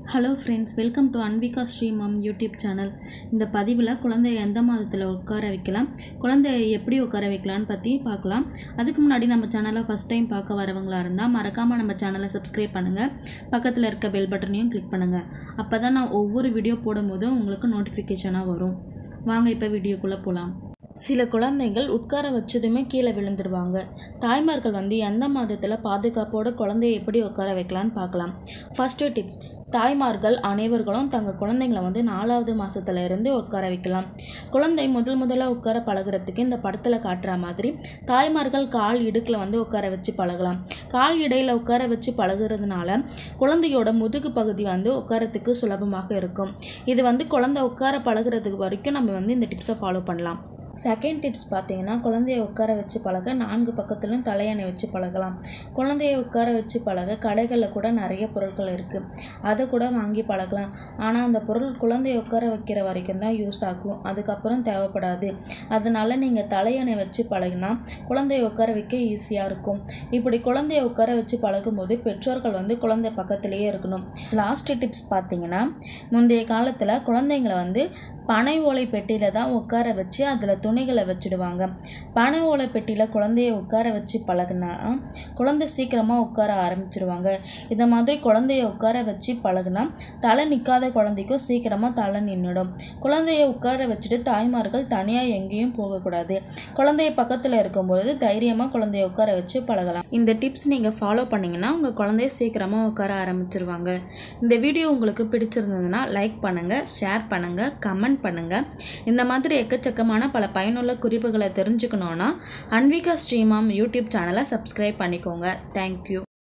hello friends welcome to Anvika Srimom YouTube channel இந்த பதிவில் குழந்தைய எந்த மாதத்தில் உட்கார வைக்கலாம் குழந்தைய எப்படி உட்கார வைக்கலான்னு பற்றி பார்க்கலாம் அதுக்கு முன்னாடி நம்ம சேனலை ஃபஸ்ட் டைம் பார்க்க வரவங்களா இருந்தால் மறக்காமல் நம்ம சேனலை சப்ஸ்கிரைப் பண்ணுங்கள் பக்கத்தில் இருக்க பெல் பட்டனையும் கிளிக் பண்ணுங்கள் அப்போ தான் நான் ஒவ்வொரு வீடியோ போடும்போதும் உங்களுக்கு நோட்டிஃபிகேஷனாக வரும் வாங்க இப்போ வீடியோக்குள்ளே போகலாம் சில குழந்தைகள் உட்கார வச்சதுமே கீழே விழுந்துருவாங்க தாய்மார்கள் வந்து எந்த மாதத்தில் பாதுகாப்போட குழந்தைய எப்படி உட்கார வைக்கலான்னு பார்க்கலாம் ஃபஸ்ட்டு டிப் தாய்மார்கள் அனைவர்களும் தங்கள் குழந்தைங்களை வந்து நாலாவது மாசத்துல இருந்து உட்கார வைக்கலாம் குழந்தை முதல் முதல்ல உட்கார பழகுறதுக்கு இந்த படத்தில் காட்டுற மாதிரி தாய்மார்கள் கால் இடுக்கில் வந்து உட்கார வச்சு பழகலாம் கால் இடையில உட்கார வச்சு பழகுறதுனால குழந்தையோட முதுகு பகுதி வந்து உட்காரத்துக்கு சுலபமாக இருக்கும் இது வந்து குழந்தை உட்கார பழகுறதுக்கு வரைக்கும் நம்ம வந்து இந்த டிப்ஸை ஃபாலோ பண்ணலாம் செகண்ட் டிப்ஸ் பார்த்தீங்கன்னா குழந்தைய உட்கார வச்சு பழக நான்கு பக்கத்துலையும் தலையணை வச்சு பழகலாம் குழந்தைய உட்கார வச்சு பழக கடைகளில் கூட நிறைய பொருட்கள் இருக்குது அதை கூட வாங்கி பழகலாம் ஆனால் அந்த பொருள் குழந்தைய உட்கார வைக்கிற வரைக்கும் தான் யூஸ் ஆகும் அதுக்கப்புறம் தேவைப்படாது அதனால நீங்கள் தலையணை வச்சு பழகினா குழந்தைய உட்கார வைக்க ஈஸியாக இருக்கும் இப்படி குழந்தைய உட்கார வச்சு பழகும்போது பெற்றோர்கள் வந்து குழந்தை பக்கத்திலேயே இருக்கணும் லாஸ்ட் டிப்ஸ் பார்த்தீங்கன்னா முந்தைய காலத்தில் குழந்தைங்களை வந்து பனை ஓலை பெட்டியில் தான் உட்கார வச்சு அதில் துணிகளை வச்சுடுவாங்க பனை ஓலை பெட்டியில் குழந்தைய உட்கார வச்சு பழகுனா குழந்தை சீக்கிரமாக உட்கார ஆரம்பிச்சிடுவாங்க இந்த மாதிரி குழந்தைய உட்கார வச்சு பழகுனா தலை நிற்காத குழந்தைக்கும் சீக்கிரமாக தலை நின்றுடும் குழந்தைய உட்கார வச்சுட்டு தாய்மார்கள் தனியாக எங்கேயும் போகக்கூடாது குழந்தைய பக்கத்தில் இருக்கும்பொழுது தைரியமாக குழந்தைய உட்கார வச்சு பழகலாம் இந்த டிப்ஸ் நீங்கள் ஃபாலோ பண்ணிங்கன்னா உங்கள் குழந்தைய சீக்கிரமாக உட்கார ஆரம்பிச்சிருவாங்க இந்த வீடியோ உங்களுக்கு பிடிச்சிருந்ததுன்னா லைக் பண்ணுங்கள் ஷேர் பண்ணுங்கள் கமெண்ட் பண்ணுங்கள் இந்த மாதிரி எக்கச்சக்கமான பல பயனுள்ள குறிப்புகளை தெரிஞ்சுக்கணுன்னா அன்விகா ஸ்ரீமாம் யூடியூப் சேனலை சப்ஸ்கிரைப் பண்ணிக்கோங்க தேங்க்யூ